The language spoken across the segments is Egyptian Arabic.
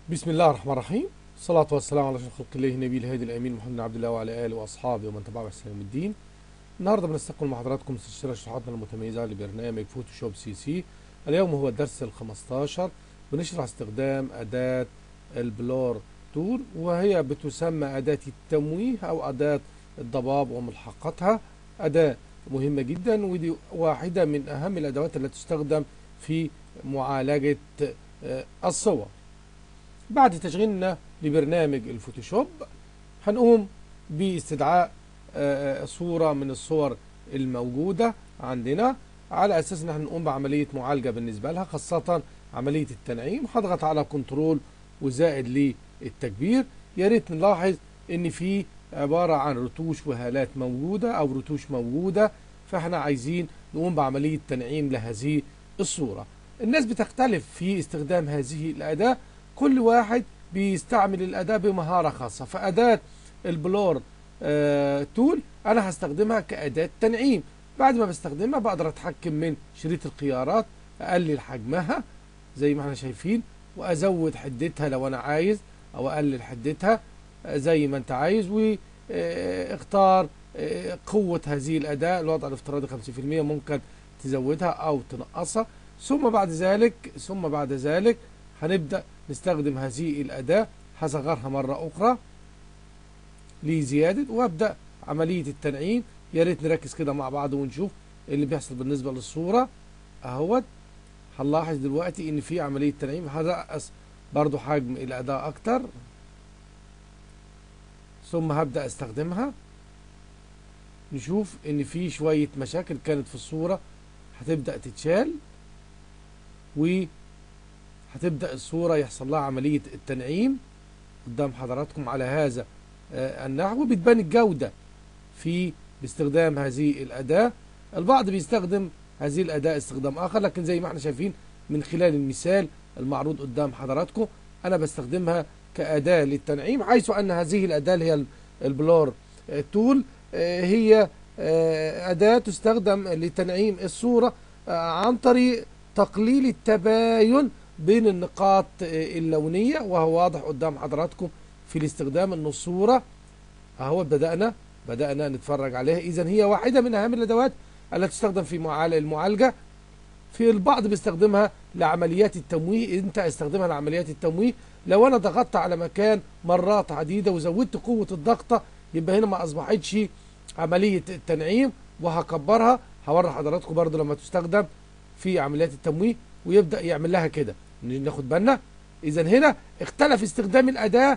بسم الله الرحمن الرحيم الصلاة والسلام على أشرف خلق الله نبي الهادي الأمين محمد بن عبد الله وعلى آله وأصحابه ومن تبعه بإحسان يوم الدين. النهارده بنستقبل مع حضراتكم سلسلة شروحاتنا المتميزة لبرنامج فوتوشوب سي سي. اليوم هو الدرس ال 15 بنشرح استخدام أداة البلور تول وهي بتسمى أداة التمويه أو أداة الضباب وملحقاتها. أداة مهمة جدا ودي واحدة من أهم الأدوات التي تستخدم في معالجة آه، الصور. بعد تشغيلنا لبرنامج الفوتوشوب هنقوم باستدعاء آه، صورة من الصور الموجودة عندنا على أساس إن احنا نقوم بعملية معالجة بالنسبة لها خاصة عملية التنعيم هضغط على كنترول وزائد للتكبير يا ريت نلاحظ إن في عبارة عن رتوش وهالات موجودة أو رتوش موجودة فاحنا عايزين نقوم بعملية تنعيم لهذه الصورة الناس بتختلف في استخدام هذه الأداة كل واحد بيستعمل الأداة بمهارة خاصة فأداة البلور آه تول أنا هستخدمها كأداة تنعيم بعد ما بستخدمها بقدر أتحكم من شريط الخيارات أقلل حجمها زي ما احنا شايفين وأزود حدتها لو أنا عايز أو أقلل حدتها آه، زي ما أنت عايز واختار قوة هذه الأداة الوضع الافتراضي 50% ممكن تزودها أو تنقصها ثم بعد ذلك ثم بعد ذلك هنبدأ نستخدم هذه الأداة هصغرها مرة أخرى لزيادة وأبدأ عملية التنعيم يا ريت نركز كده مع بعض ونشوف إيه اللي بيحصل بالنسبة للصورة أهوت هنلاحظ دلوقتي إن في عملية تنعيم هرقص برضو حجم الأداة أكتر ثم هبدأ استخدمها نشوف إن في شوية مشاكل كانت في الصورة هتبدأ تتشال و هتبدأ الصورة يحصل لها عملية التنعيم قدام حضراتكم على هذا آه، النحو بتبان الجودة في باستخدام هذه الأداة البعض بيستخدم هذه الأداة استخدام آخر لكن زي ما احنا شايفين من خلال المثال المعروض قدام حضراتكم أنا بستخدمها كأداة للتنعيم حيث أن هذه الأداة اللي هي البلور آه، تول آه، هي آه، أداة تستخدم لتنعيم الصورة آه، عن طريق تقليل التباين بين النقاط آه، اللونية وهو واضح قدام حضراتكم في الاستخدام ان الصورة اهو بدأنا بدأنا نتفرج عليها اذا هي واحدة من اهم الادوات التي تستخدم في معال- المعالجة في البعض بيستخدمها لعمليات التمويه انت استخدمها لعمليات التمويه لو انا ضغطت على مكان مرات عديدة وزودت قوة الضغطة يبقى هنا ما اصبحتش عملية التنعيم وهكبرها هوري حضراتكم برضو لما تستخدم في عمليات التمويه ويبدأ يعمل لها كده ناخد بالنا اذا هنا اختلف استخدام الاداة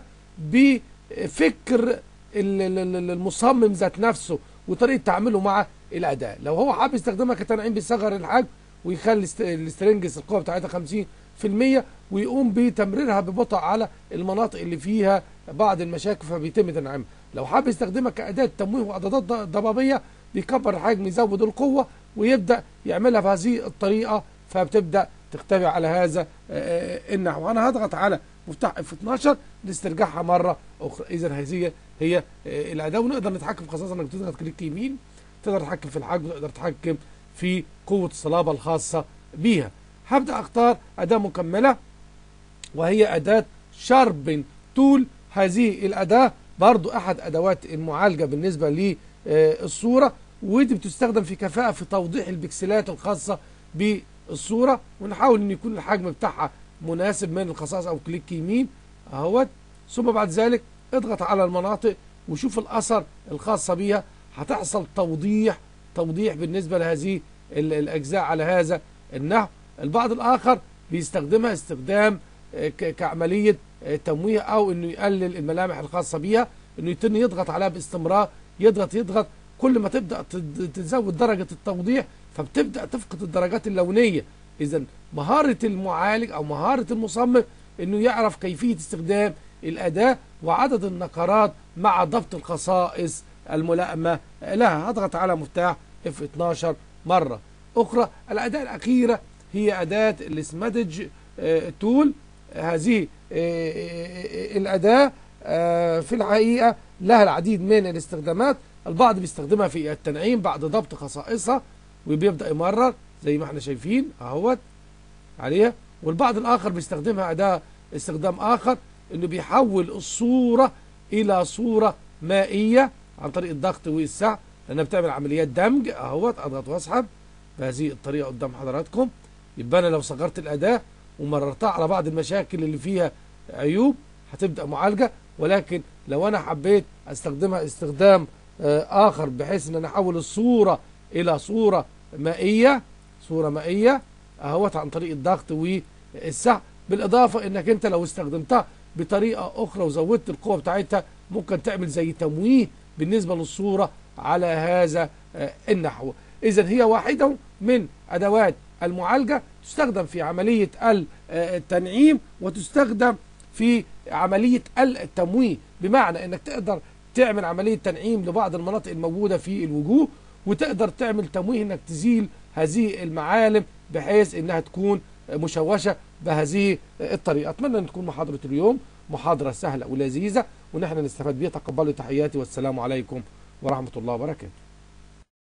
بفكر ال- ال- ال- المصمم ذات نفسه وطريقة تعامله مع الاداة لو هو حابب يستخدمها كتنعيم بيصغر الحجم ويخلي است- السترنجز القوة بتاعتها 50% ويقوم بتمريرها ببطء على المناطق اللي فيها بعض المشاكل فبيتم تنعيمها لو حابب يستخدمها كأداة تمويه وإعدادات ض- ضبابية بيكبر الحجم يزود القوة ويبدأ يعملها بهذه الطريقة فبتبدأ تختفي على هذا آه، النحو أنا هضغط على مفتاح اف 12 لاسترجاعها مرة أخرى إذا هذه هي آه، الأداة ونقدر نتحكم خاصة إنك تضغط كليك يمين تقدر تتحكم في الحجم تقدر تتحكم في قوة الصلابة الخاصة بيها هبدأ أختار أداة مكملة وهي أداة شاربن تول هذه الأداة برضو أحد أدوات المعالجة بالنسبة للصورة ودي بتستخدم في كفاءة في توضيح البكسلات الخاصة بالصورة ونحاول أن يكون الحجم بتاعها مناسب من الخصائص أو كليك يمين أهوت ثم بعد ذلك اضغط على المناطق وشوف الأثر الخاصة بيها هتحصل توضيح توضيح بالنسبة لهذه ال- الأجزاء على هذا النحو البعض الآخر بيستخدمها استخدام آه، ك- كعملية آه، تمويه أو إنه يقلل الملامح الخاصة بيها إنه يتم يضغط عليها باستمرار يضغط يضغط كل ما تبدأ تد- تزود درجة التوضيح فبتبدأ تفقد الدرجات اللونية إذا مهارة المعالج أو مهارة المصمم إنه يعرف كيفية استخدام الأداة وعدد النقرات مع ضبط الخصائص الملائمة لها هضغط على مفتاح F12 مرة أخرى الأداة الأخيرة هي أداة السمادج آه، تول هذه آه، آه، الأداة آه، في الحقيقة لها العديد من الاستخدامات البعض بيستخدمها في التنعيم بعد ضبط خصائصها وبيبدأ يمرر زي ما احنا شايفين اهوت عليها والبعض الآخر بيستخدمها أداة استخدام آخر إنه بيحول الصورة إلى صورة مائية عن طريق الضغط والسع لأنها بتعمل عمليات دمج أهوت أضغط وأسحب بهذه الطريقة قدام حضراتكم يبقى أنا لو صغرت الأداة ومررتها على بعض المشاكل اللي فيها عيوب هتبدأ معالجة ولكن لو أنا حبيت أستخدمها استخدام آه، آخر بحيث إن أنا أحول الصورة إلى صورة مائية صورة مائية أهوت عن طريق الضغط والسحب بالإضافة إنك أنت لو استخدمتها بطريقة أخرى وزودت القوة بتاعتها ممكن تعمل زي تمويه بالنسبة للصورة على هذا آه، النحو إذا هي واحدة من أدوات المعالجة تستخدم في عملية ال- آه، التنعيم وتستخدم في عملية التمويه بمعنى أنك تقدر تعمل عملية تنعيم لبعض المناطق الموجودة في الوجوه وتقدر تعمل تمويه أنك تزيل هذه المعالم بحيث أنها تكون مشوشة بهذه الطريقة أتمنى أن تكون محاضرة اليوم محاضرة سهلة ولذيذة ونحن نستفاد بها تقبلوا تحياتي والسلام عليكم ورحمة الله وبركاته